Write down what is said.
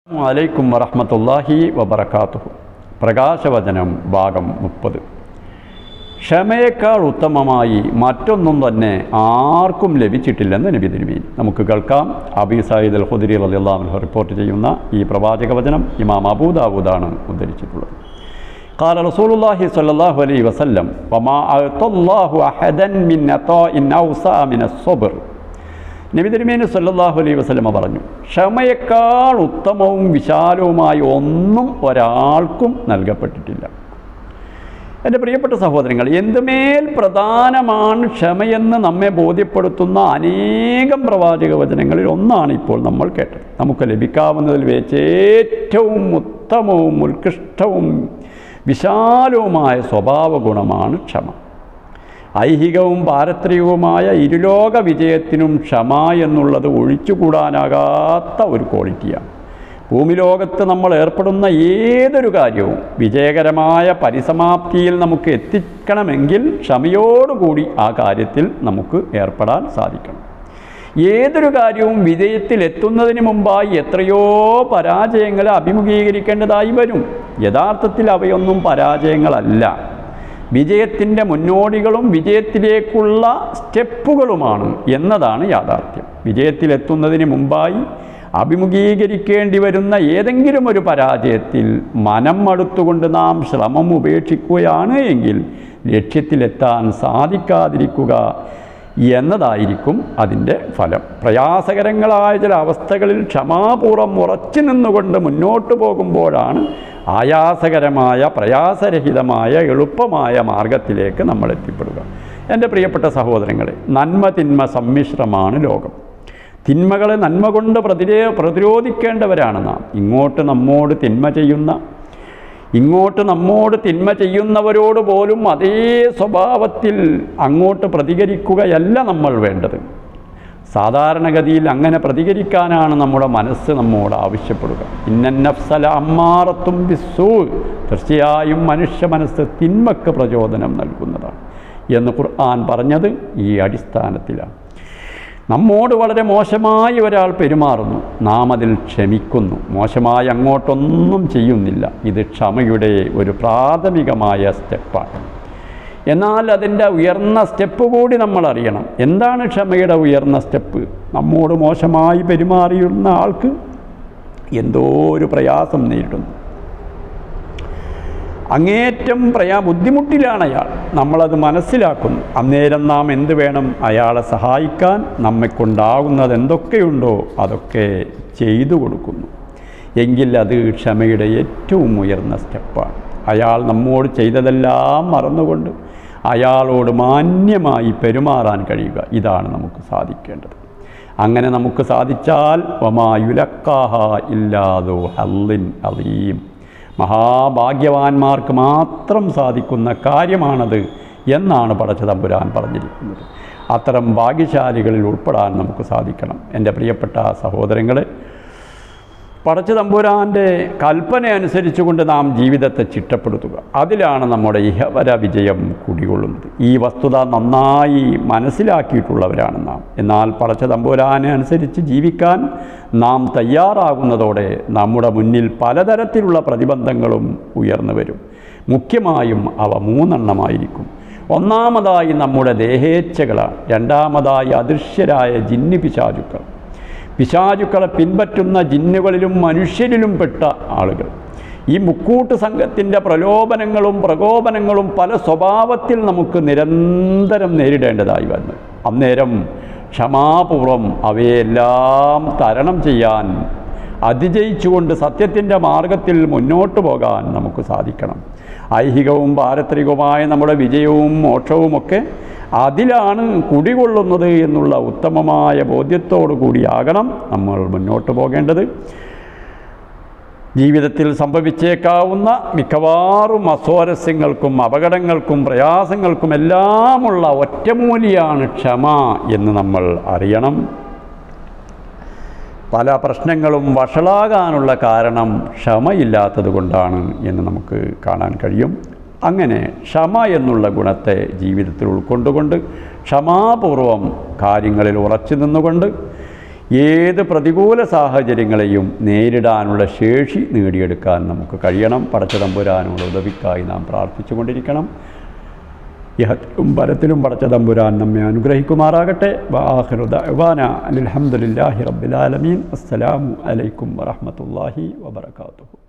അലൈക്കും വറഹമത്തല്ലാഹി വബർക്കാത്തുഹു പ്രകാശവചനം ഭാഗം മുപ്പത് ക്ഷമയേക്കാൾ ഉത്തമമായി മറ്റൊന്നും തന്നെ ആർക്കും ലഭിച്ചിട്ടില്ലെന്ന് നബി തിരുമേനി നമുക്ക് കേൾക്കാം അബി സയ്യിദ് അൽ ഹുദരി അലിയല്ലാഹു റിപ്പോർട്ട് ചെയ്യുന്ന ഈ പ്രവാചക വചനം ഇമാം അബൂദാവൂദാണ് ഉദ്ധരിച്ചിട്ടുള്ളത് قال رسول الله صلى الله عليه وسلم وما أعطى الله أحدا من عطاء أوسع من الصبر നബി തിരുമേനി സല്ലല്ലാഹു അലൈഹി വസല്ലമ പറഞ്ഞു ക്ഷമയേക്കാൾ ഉത്തമവും വിശാലവുമായ ഒന്നും ഒരാൾക്കും നൽകപ്പെട്ടിട്ടില്ല എൻ്റെ പ്രിയപ്പെട്ട സഹോദരങ്ങൾ എന്തുമേൽ പ്രധാനമാണ് ക്ഷമയെന്ന് നമ്മെ ബോധ്യപ്പെടുത്തുന്ന അനേകം പ്രവാചക വചനങ്ങളിൽ ഒന്നാണ് ഇപ്പോൾ നമ്മൾ കേട്ടത് നമുക്ക് ലഭിക്കാവുന്നതിൽ വെച്ച് ഏറ്റവും ഉത്തമവും ഉത്കൃഷ്ടവും വിശാലവുമായ സ്വഭാവ ഗുണമാണ് ക്ഷമ ഐഹികവും പാരത്രികവുമായ ഇരുലോക വിജയത്തിനും ക്ഷമ എന്നുള്ളത് ഒഴിച്ചുകൂടാനാകാത്ത ഒരു ക്വാളിറ്റിയാണ് ഭൂമിലോകത്ത് നമ്മൾ ഏർപ്പെടുന്ന ഏതൊരു കാര്യവും വിജയകരമായ പരിസമാപ്തിയിൽ നമുക്ക് എത്തിക്കണമെങ്കിൽ ക്ഷമയോടുകൂടി ആ കാര്യത്തിൽ നമുക്ക് ഏർപ്പെടാൻ സാധിക്കണം ഏതൊരു കാര്യവും വിജയത്തിൽ എത്തുന്നതിന് മുമ്പായി എത്രയോ പരാജയങ്ങളെ അഭിമുഖീകരിക്കേണ്ടതായി വരും യഥാർത്ഥത്തിൽ അവയൊന്നും പരാജയങ്ങളല്ല വിജയത്തിൻ്റെ മുന്നോടികളും വിജയത്തിലേക്കുള്ള സ്റ്റെപ്പുകളുമാണ് എന്നതാണ് യാഥാർത്ഥ്യം വിജയത്തിലെത്തുന്നതിന് മുമ്പായി അഭിമുഖീകരിക്കേണ്ടി വരുന്ന ഏതെങ്കിലും ഒരു പരാജയത്തിൽ മനം മടുത്തുകൊണ്ട് നാം ശ്രമം ഉപേക്ഷിക്കുകയാണ് എങ്കിൽ ലക്ഷ്യത്തിലെത്താൻ സാധിക്കാതിരിക്കുക എന്നതായിരിക്കും അതിൻ്റെ ഫലം പ്രയാസകരങ്ങളായ ചില അവസ്ഥകളിൽ ക്ഷമാപൂർവ്വം ഉറച്ചു നിന്നുകൊണ്ട് മുന്നോട്ട് പോകുമ്പോഴാണ് ആയാസകരമായ പ്രയാസരഹിതമായ എളുപ്പമായ മാർഗത്തിലേക്ക് നമ്മൾ എത്തിപ്പെടുക എൻ്റെ പ്രിയപ്പെട്ട സഹോദരങ്ങളെ നന്മ തിന്മ സമ്മിശ്രമാണ് ലോകം തിന്മകളെ നന്മ കൊണ്ട് പ്രതിരേ പ്രതിരോധിക്കേണ്ടവരാണ് നാം ഇങ്ങോട്ട് നമ്മോട് തിന്മ ചെയ്യുന്ന ഇങ്ങോട്ട് നമ്മോട് തിന്മ ചെയ്യുന്നവരോട് പോലും അതേ സ്വഭാവത്തിൽ അങ്ങോട്ട് പ്രതികരിക്കുകയല്ല നമ്മൾ വേണ്ടത് സാധാരണഗതിയിൽ അങ്ങനെ പ്രതികരിക്കാനാണ് നമ്മുടെ മനസ്സ് നമ്മോട് ആവശ്യപ്പെടുക ഇന്നഫ്സല അമ്മാറത്തും ബിസൂ തീർച്ചയായും മനുഷ്യ മനസ്സ് തിന്മക്ക് പ്രചോദനം നൽകുന്നതാണ് എന്ന് ഖുർആൻ പറഞ്ഞത് ഈ അടിസ്ഥാനത്തിലാണ് നമ്മോട് വളരെ മോശമായി ഒരാൾ പെരുമാറുന്നു നാം അതിൽ ക്ഷമിക്കുന്നു മോശമായി അങ്ങോട്ടൊന്നും ചെയ്യുന്നില്ല ഇത് ക്ഷമയുടെ ഒരു പ്രാഥമികമായ സ്റ്റെപ്പാണ് എന്നാൽ അതിൻ്റെ ഉയർന്ന സ്റ്റെപ്പ് കൂടി നമ്മൾ അറിയണം എന്താണ് ക്ഷമയുടെ ഉയർന്ന സ്റ്റെപ്പ് നമ്മോട് മോശമായി പെരുമാറിയുന്ന ആൾക്ക് എന്തോ ഒരു പ്രയാസം നേരിടുന്നു അങ്ങേറ്റം പ്രയാ ബുദ്ധിമുട്ടിലാണ് അയാൾ നമ്മളത് മനസ്സിലാക്കുന്നു അന്നേരം നാം എന്ത് വേണം അയാളെ സഹായിക്കാൻ നമ്മെക്കൊണ്ടാകുന്നത് എന്തൊക്കെയുണ്ടോ അതൊക്കെ ചെയ്തു കൊടുക്കുന്നു എങ്കിൽ അത് ക്ഷമയുടെ ഏറ്റവും ഉയർന്ന സ്റ്റെപ്പാണ് അയാൾ നമ്മോട് ചെയ്തതെല്ലാം മറന്നുകൊണ്ട് അയാളോട് മാന്യമായി പെരുമാറാൻ കഴിയുക ഇതാണ് നമുക്ക് സാധിക്കേണ്ടത് അങ്ങനെ നമുക്ക് സാധിച്ചാൽ ഒമായുലക്കാഹ ഇല്ലാതോ ഹല്ലിൻ അലീം മഹാഭാഗ്യവാന്മാർക്ക് മാത്രം സാധിക്കുന്ന കാര്യമാണത് എന്നാണ് പടച്ച തമ്പുരാൻ പറഞ്ഞിരിക്കുന്നത് അത്തരം ഭാഗ്യശാലികളിൽ ഉൾപ്പെടാൻ നമുക്ക് സാധിക്കണം എൻ്റെ പ്രിയപ്പെട്ട സഹോദരങ്ങളെ പടച്ച തമ്പുരാൻ്റെ കൽപ്പന അനുസരിച്ചുകൊണ്ട് നാം ജീവിതത്തെ ചിട്ടപ്പെടുത്തുക അതിലാണ് നമ്മുടെ ഇഹവര വിജയം കുടികൊള്ളുന്നത് ഈ വസ്തുത നന്നായി മനസ്സിലാക്കിയിട്ടുള്ളവരാണ് നാം എന്നാൽ പടച്ച തമ്പുരാനെ അനുസരിച്ച് ജീവിക്കാൻ നാം തയ്യാറാകുന്നതോടെ നമ്മുടെ മുന്നിൽ പലതരത്തിലുള്ള പ്രതിബന്ധങ്ങളും ഉയർന്നു വരും മുഖ്യമായും അവ മൂന്നെണ്ണമായിരിക്കും ഒന്നാമതായി നമ്മുടെ ദേഹേച്ഛകളാണ് രണ്ടാമതായി അദൃശ്യരായ ജിന്നി പിശാചുക്കൾ പിശാചുക്കളെ പിൻപറ്റുന്ന ജിന്നുകളിലും മനുഷ്യരിലും പെട്ട ആളുകൾ ഈ മുക്കൂട്ട് സംഘത്തിൻ്റെ പ്രലോഭനങ്ങളും പ്രകോപനങ്ങളും പല സ്വഭാവത്തിൽ നമുക്ക് നിരന്തരം നേരിടേണ്ടതായി വന്നു അന്നേരം ക്ഷമാപൂർവം അവയെല്ലാം തരണം ചെയ്യാൻ അതിജയിച്ചുകൊണ്ട് സത്യത്തിൻ്റെ മാർഗത്തിൽ മുന്നോട്ട് പോകാൻ നമുക്ക് സാധിക്കണം ഐഹികവും പാരത്രികവുമായ നമ്മുടെ വിജയവും മോക്ഷവുമൊക്കെ അതിലാണ് കുടികൊള്ളുന്നത് എന്നുള്ള ഉത്തമമായ ബോധ്യത്തോടു കൂടിയാകണം നമ്മൾ മുന്നോട്ട് പോകേണ്ടത് ജീവിതത്തിൽ സംഭവിച്ചേക്കാവുന്ന മിക്കവാറും അസ്വാരസ്യങ്ങൾക്കും അപകടങ്ങൾക്കും പ്രയാസങ്ങൾക്കും എല്ലാമുള്ള ഒറ്റമൂലിയാണ് ക്ഷമ എന്ന് നമ്മൾ അറിയണം പല പ്രശ്നങ്ങളും വഷളാകാനുള്ള കാരണം ക്ഷമയില്ലാത്തത് കൊണ്ടാണ് എന്ന് നമുക്ക് കാണാൻ കഴിയും അങ്ങനെ ക്ഷമ എന്നുള്ള ഗുണത്തെ ജീവിതത്തിൽ ഉൾക്കൊണ്ടുകൊണ്ട് ക്ഷമാപൂർവം കാര്യങ്ങളിൽ ഉറച്ചു നിന്നുകൊണ്ട് ഏത് പ്രതികൂല സാഹചര്യങ്ങളെയും നേരിടാനുള്ള ശേഷി നേടിയെടുക്കാൻ നമുക്ക് കഴിയണം പടച്ചതമ്പുരാനോട് ഉദവിക്കായി നാം പ്രാർത്ഥിച്ചുകൊണ്ടിരിക്കണം ഇഹത്തിലും പരത്തിലും പടച്ച തമ്പുരാൻ നമ്മെ അനുഗ്രഹിക്കുമാറാകട്ടെ വാഹിറുദാന അലഹമുല്ലാഹി റബ്ബിലാലമീൻ അസ്സലാമു അലൈക്കും വറഹമത്തല്ലാഹി വബർക്കാത്തു